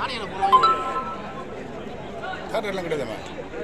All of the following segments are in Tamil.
தேட்டர் எல்லாம் கிடையாதுமா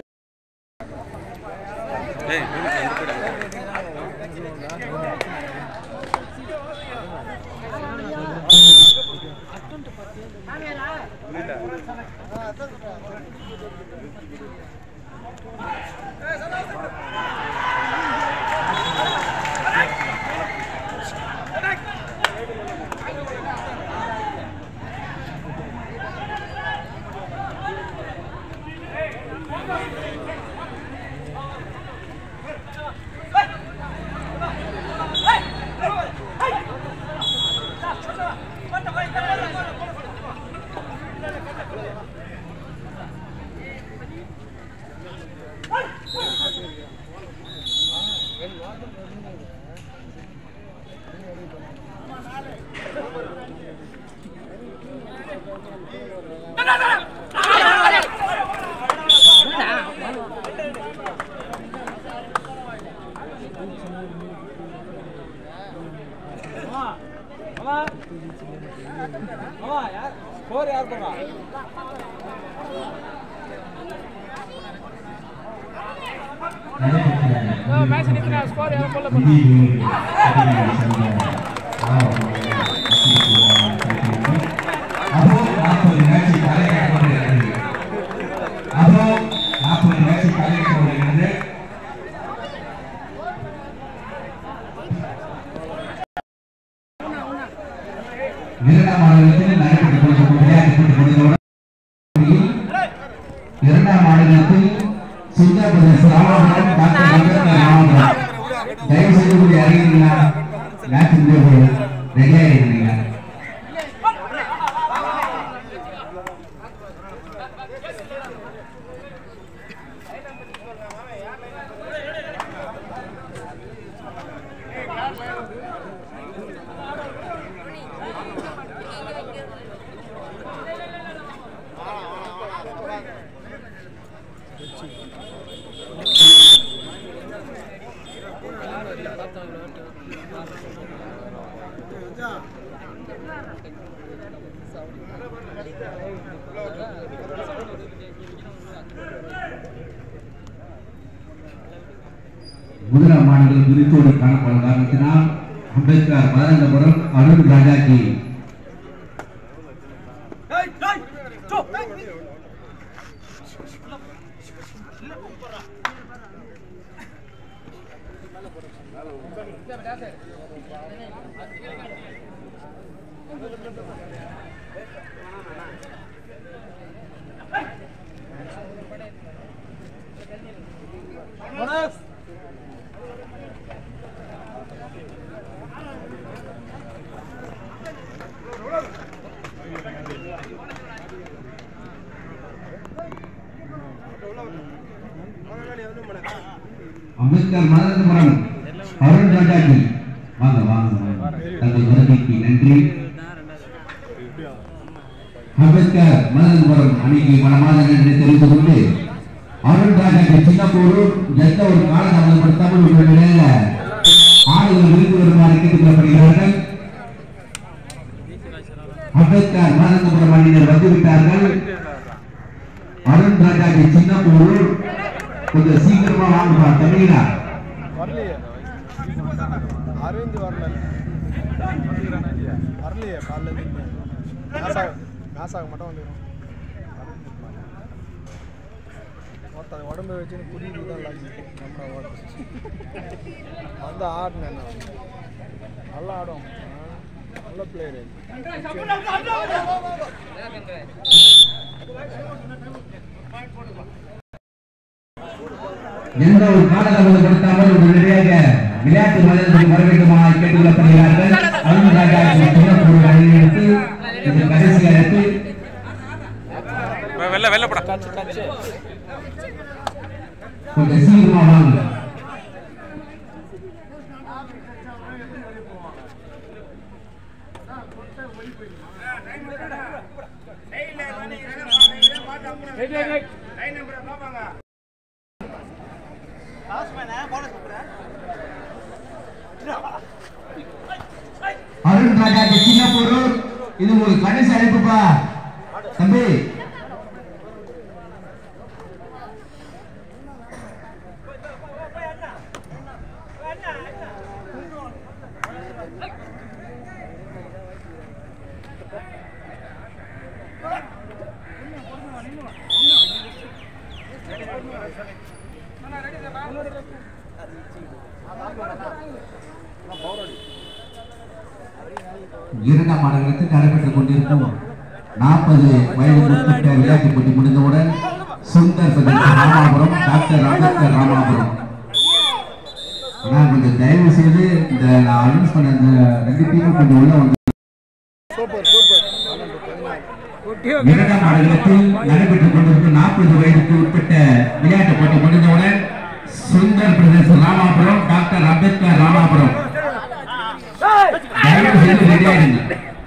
ஸ்கோர் யார் போடுறா மேட்ச் நிற்கிறா ஸ்கோர் யார் போடல போடுறா அப்போ நாற்பது மேட்ச் கலைக்கப்படுகிறது அப்போ நாற்பது மேட்ச் கலைக்கப்படுகிறது இரண்டாம் மாநிலத்தில் நடைபெற்றுக் கொண்டிருக்கும் விளையாட்டுப் போட்டிகளோடு இரண்டாம் மாநிலத்தில் சின்ன பிரதேச ராமபுரம் டாக்டர் அம்பேத்கர் ராமபுரம் தயவு செய்து கூடிய அறிகிறீங்களா மேட்ச் முடிய ரெடியாக இருக்கிறீங்களா முதலாம் மாநில துணிச்சோடு காணப்படும் காரணத்தினால் அம்பேத்கர் மதனந்தபுரம் அருண் ராஜாஜி அம்பேத்கர் மதனந்தபுரம் அருண் ராஜாஜி வாங்க வாங்க வாங்க. தங்கள் வருகைக்கு நன்றி அம்பேத்கர் மதனந்தபுரம் அணிக்கு மனமாத நன்றி தெரிவித்துக் கொண்டு அருண் ராஜாஜி சிங்கப்பூர் எந்த ஒரு காலதாமதப்படுத்தாமல் உங்கள் நிலையில ஆடுகள் விருது வருமாறு கேட்டுக் கொள்ளப்படுகிறார்கள் அம்பேத்கர் மதனந்தபுரம் அணியினர் வந்துவிட்டார்கள் அருண் ராஜாஜி சிங்கப்பூர் கொஞ்சம் சீக்கிரமா வாங்கப்பா தமிழா வரலையே அரவிந்த் வரல வரலையே காலைல மேசாக மேசாக மட்டும் வந்துடும் ஒருத்தன் உடம்பு வச்சுன்னு புரியுது தான் லாஜிக் நம்ம ஓட்டு வந்து ஆடினேன் நான் நல்லா ஆடும் நல்ல பிளேயரு எந்த ஒரு காலதாமதப்படுத்தாமல் உடனடியாக விளையாட்டு மைதானத்துக்கு வர வேண்டுமாய் கேட்டுக் கொள்ளப்படுகிறார்கள் அருண் ராஜாஜி சிங்கப்பூர் அணியினருக்கு இது கடைசி அழைப்பு வெள்ள வெள்ள படா கச்சு கச்சு கொஞ்சம் சீக்கிரமா வாங்க அருண் ராஜாஜி சிங்கப்பூர் இது ஒரு கடைசி அழைப்புப்பா தம்பி இரண்டாம் ஆடுகளுக்கு நடைபெற்றுக் கொண்டிருக்கும் நாற்பது வயது உட்பட்ட விளையாட்டு போட்டி முடிந்தவுடன் சுந்தர் பிரதேச ராமாபுரம் டாக்டர் அம்பேத்கர் ராமாபுரம் ஆனால் கொஞ்சம் தயவு செய்து இந்த நான் அனௌன்ஸ் பண்ண இந்த ரெண்டு டீமும் கொஞ்சம் உள்ள வந்து சூப்பர் சூப்பர் பன்னெண்டு பதினாலு இரண்டாம் ஆடுகளத்தில் நடைபெற்றுக் கொண்டிருக்கும் நாற்பது வயதுக்கு உட்பட்ட விளையாட்டு போட்டி முடிந்தவுடன் சுந்தர் பிரதேச ராமாபுரம் டாக்டர் அம்பேத்கர் ராமாபுரம் தயவு செய்து ரெடியாகிடுங்க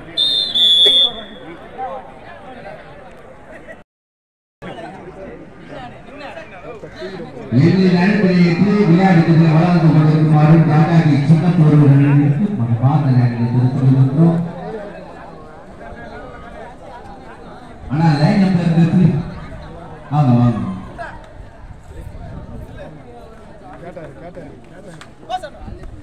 எங்களின் அடிப்படையிட்டு விளையாட்டுகளை வளர்ந்து கொண்டிருக்குமாறு டாடாகி சின்ன பொருள்களுக்கு பார்த்த நேரத்தில் தெரிவித்துள்ளோம் ஆனா லைன் நம்பர் இருக்கு வாங்க வாங்க கேட்டாரு கேட்டாரு கேட்டாரு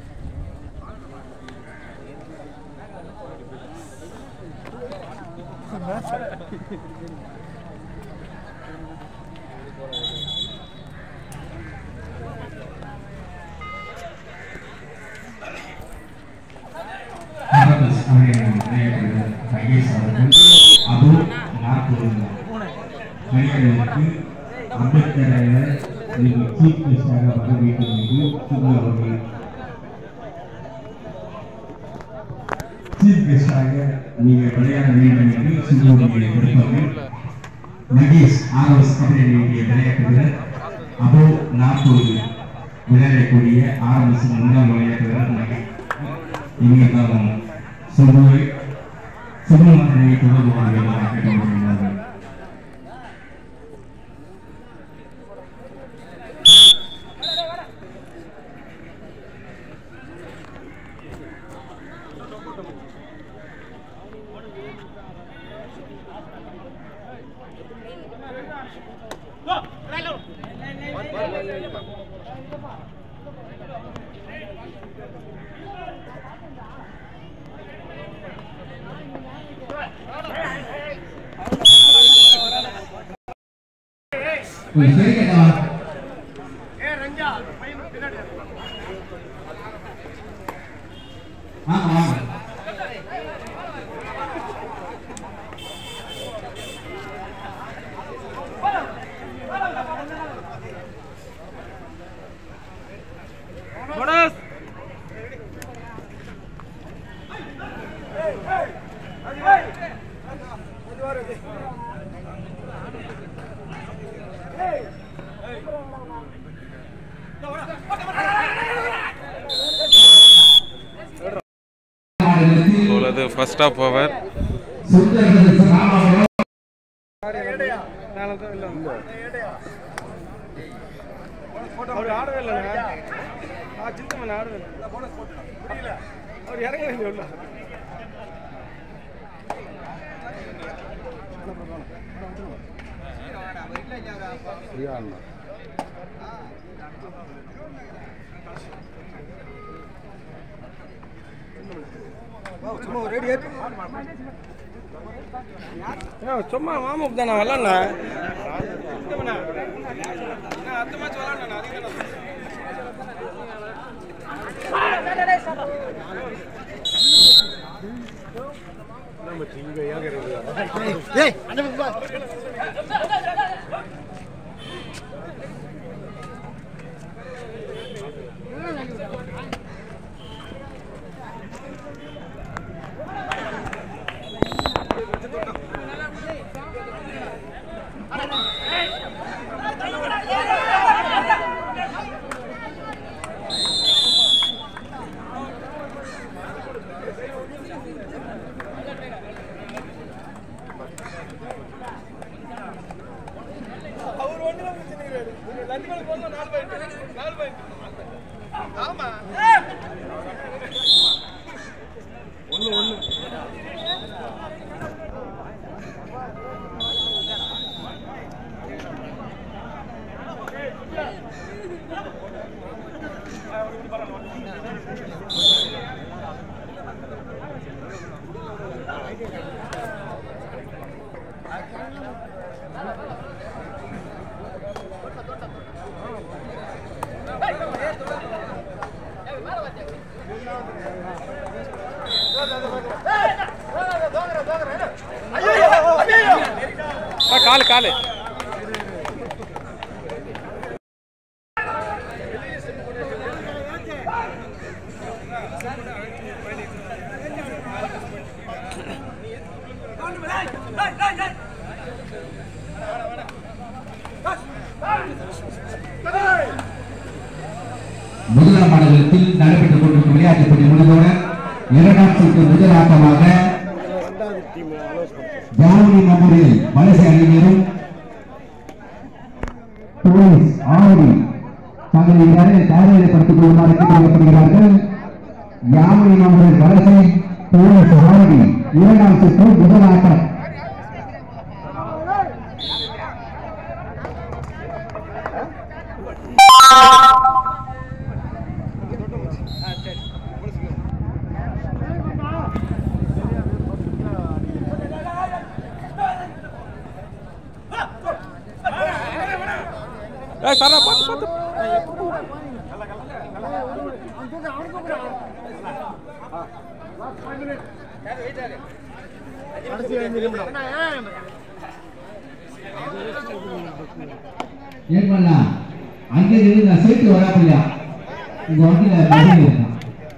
ஆர்எஸ் அவர்கள் விளையாடுகிறார் ஐஎஸ் அவர்கள் அபு நாற்பது விளையாடுவதற்கு அம்பேத்கர் அவர்கள் நீங்கள் சீஃப் கெஸ்டாக வர வேண்டும் என்று சுகு அவர்கள் சீஃப் கெஸ்டாக நீங்கள் விளையாட வேண்டும் என்று சுகு அவர்களை விருப்பங்கள் நகேஷ் ஆர்எஸ் அவர்களுடைய விளையாட்டுகிறார் அபு நாற்பது விளையாடக்கூடிய ஆர்எஸ் முன்னாள் விளையாட்டுகிறார் நகேஷ் இங்கேதான் சுபுவை சுபமாதனை தொடர்பு கொள்வதாக கேட்டுக்கொள்கிறார்கள் ஒரு சரி கேட்டவா வாங்க வாங்க மாநிலத்தில் இப்பொழுது ஃபர்ஸ்ட் ஆஃப் ஓவர் சுந்தர பிரதேச ராமாபுரம் நான் தான் இல்லை அவர் ஆடவே இல்லைங்க ஆ சின்னமன் ஆடவே இல்லை அவர் இறங்கவே இல்லை உள்ள சும்மா ஒரு ரெடி ஏற்று சும்மா மாமுக்கு தானே விளாட்ண்ணா அடுத்த மேட்ச் விளாட்ண்ணா அதிகம் அவர் ஒன்று முடிச்சுக்கிறாரு லஞ்சு மேலே போதும் நாலு பாயிண்ட் நாலு பாயிண்ட் ஆமா ஒன்று ஒன்று காலு காலு முதலாம் ஆடுகளத்தில் நடைபெற்றுக் கொண்டிருக்கும் விளையாட்டுப் போட்டி முடிந்தவுடன் இரண்டாம் சுற்று முதல் ஆட்டமாக ஜாவலி மெமோரியல் மலேசிய அணியினரும் போலீஸ் ஆவடி தங்களை தயாரிப்படுத்திக் கொள்ளுமாறு கேட்டுக்கொள்ளப்படுகிறார்கள் யாவலி மெமோரியல் வலசை போலீஸ் ஆவடி இரண்டாம் சுற்று முதல் ஆட்டம் ஏய் சரா பார்த்து பார்த்து ஏன் பண்ணா அங்கே இருந்து நான் சேர்த்து வராப்பில்லையா உங்க வண்டியில மெசேஜ் இருக்கான்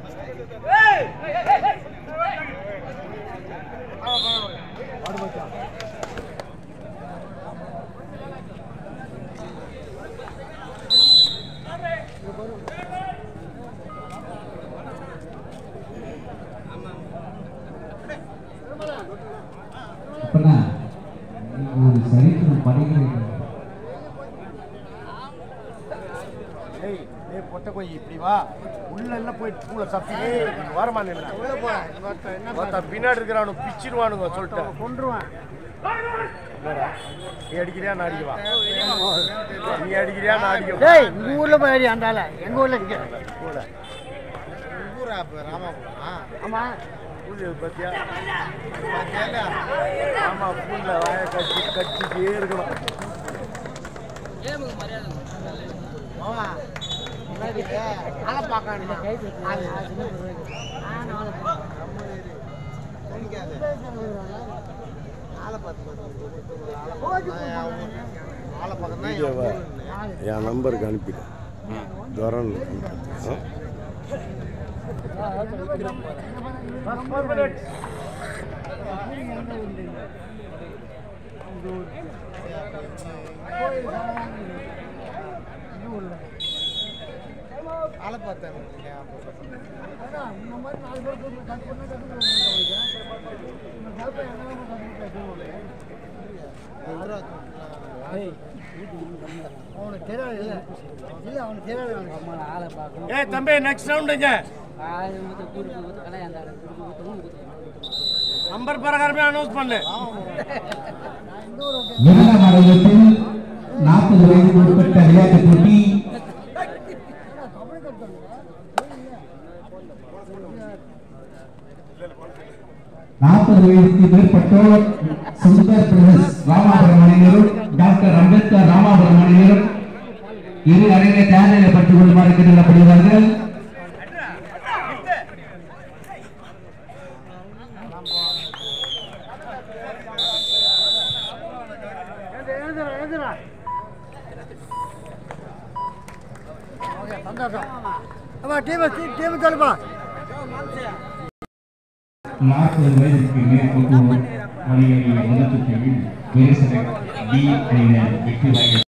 அப்பனா நீங்க ஒரு சரித்திரம் படிக்கிறீங்க ஏய் ஏய் பொட்டை கொஞ்சம் இப்படி வா உள்ள எல்லாம் போய் பூல சப்பி வரமா நில்ல உள்ள போறேன் பின்னாடி இருக்கிறவனு பிச்சிருவானுங்க சொல்லிட்டேன் கொண்டுருவான் நீ அடிக்கிறியா நான் அடிக்கவா நீ அடிக்கிறியா நான் அடிக்கவா டேய் உங்க ஊர்ல போய் அடி அந்தால எங்க ஊர்ல இங்க கூட ஆமா புல்லு பத்தியா ஆமா புல்ல வாய கட்டி கட்டிட்டே இருக்கணும் ஆளை பார்க்கணும் வீடியோவை என் நம்பருக்கு அனுப்பிட்டேன் துரன் அவனுக்கு தெரியாது இல்ல இல்ல அவனுக்கு தெரியாது அம்மா ஆளை பார்க்கணும் ஏய் தம்பி நெக்ஸ்ட் ரவுண்டுங்க ஆளு ஊத்து குறுக்கு ஊத்து கலையாந்தாரு குறுக்கு ஊத்து ஊத்து நம்பர் பிரகாரமே அனௌன்ஸ் பண்ணு இரண்டாம் ஆடுகளத்தில் நாற்பது வயதுக்கு உட்பட்ட விளையாட்டுப் போட்டி நாற்பது வயதுக்கு மேற்பட்டோர் சுந்தர் பிரதேஷ் ராமாபுரம் அணியினரும் டாக்டர் அம்பேத்கர் ராமாபுரம் அணியினரும் இரு அணிகளை தயார் நிலைப்பட்டுக் கொள்ளுமாறு கேட்டுக்கொள்ளப்படுகிறார்கள் எழுதுறா எழுதுறா சந்தோஷம் அப்பா டீம் டீம் சொல்லுப்பா நாற்பது வயதுக்கு மேற்பட்டோர் மணியணி முதல் சுற்றில் வீரசனை டி அணியினர் வெற்றி வாய்ப்பு